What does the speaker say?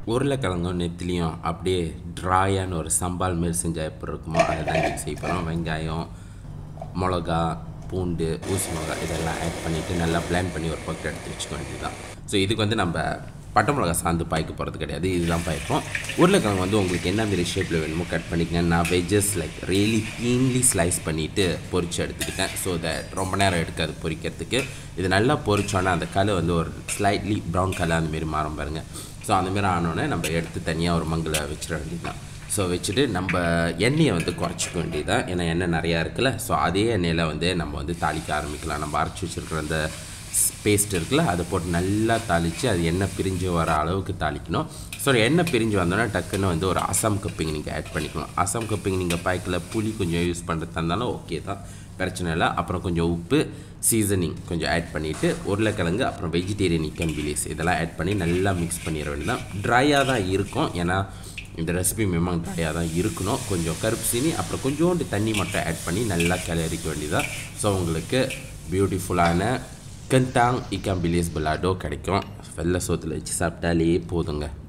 உருளைக்கிழங்கும் நெத்திலியும் அப்படியே ட்ராயான ஒரு சம்பால் மாரி செஞ்சால் எப்படி இருக்குமோ அதை தான் இன்றைக்கி செய்ய போகிறோம் வெங்காயம் மிளகா பூண்டு ஊசி மிளகா இதெல்லாம் ஆட் பண்ணிவிட்டு நல்லா பிளான் பண்ணி ஒரு பக்கம் எடுத்து வச்சுக்க வேண்டியதுதான் ஸோ இதுக்கு வந்து நம்ம பட்டை மிளகா சாந்து பாய்க்க போகிறது கிடையாது இதுதான் பாய்ப்போம் உருளைக்கிழங்கு வந்து உங்களுக்கு என்ன மாரி ஷேப்பில் வேணுமோ கட் பண்ணிக்கங்க நான் veggies like really thinly slice பண்ணிவிட்டு பொரிச்சு எடுத்துக்கிட்டேன் ஸோ தட் ரொம்ப நேரம் எடுக்காது பொரிக்கிறதுக்கு இது நல்லா பொரிச்சோன்னா அந்த கலர் வந்து ஒரு ஸ்லைட்லி ப்ரௌன் கலர் அந்தமாரி மாறும் பாருங்கள் ஸோ அந்தமாரி ஆனோடனே நம்ம எடுத்து தனியாக ஒரு மங்கில் வச்சிட வேண்டியதுதான் ஸோ வச்சுட்டு நம்ம எண்ணெயை வந்து குறைச்சிக்க வேண்டியதான் ஏன்னா எண்ணெய் நிறையா இருக்குல்ல ஸோ அதே எண்ணெயில் வந்து நம்ம வந்து தாளிக்க ஆரம்பிக்கலாம் நம்ம அரைச்சி வச்சுருக்கிற அந்த பேஸ்ட் இருக்குல்ல அதை போட்டு நல்லா தாளித்து அது எண்ணெய் பிரிஞ்சு வர அளவுக்கு தாளிக்கணும் ஸோ எண்ணெய் பிரிஞ்சு வந்தோன்னா டக்குன்னு வந்து ஒரு அசாம் கப்பிங் நீங்கள் ஆட் பண்ணிக்கணும் அசாம் கப்பிங் நீங்கள் பாய்க்கில் புளி கொஞ்சம் யூஸ் பண்ணுறதா இருந்தாலும் ஓகே தான் பிரச்சனை இல்லை அப்புறம் கொஞ்சம் உப்பு சீசனிங் கொஞ்சம் ஆட் பண்ணிவிட்டு உருளைக்கிழங்கு அப்புறம் வெஜிடேரியன் இக்கன் பிலிஸ் இதெல்லாம் ஆட் பண்ணி நல்லா மிக்ஸ் பண்ணிட வேண்டியதான் ட்ரையாக தான் இருக்கும் ஏன்னா இந்த ரெசிபி மேமாங்க ட்ரையாக தான் இருக்கணும் கொஞ்சம் கருப்பு சீனி அப்புறம் கொஞ்சோண்டு தண்ணி மட்டும் ஆட் பண்ணி நல்லா கிளறிக்க வேண்டியதான் ஸோ உங்களுக்கு பியூட்டிஃபுல்லான கண்டாங் இக்காம்பிலியஸ் பலாடோ கிடைக்கும் வெள்ளை சோத்தில் வச்சு சாப்பிட்டாலே போதுங்க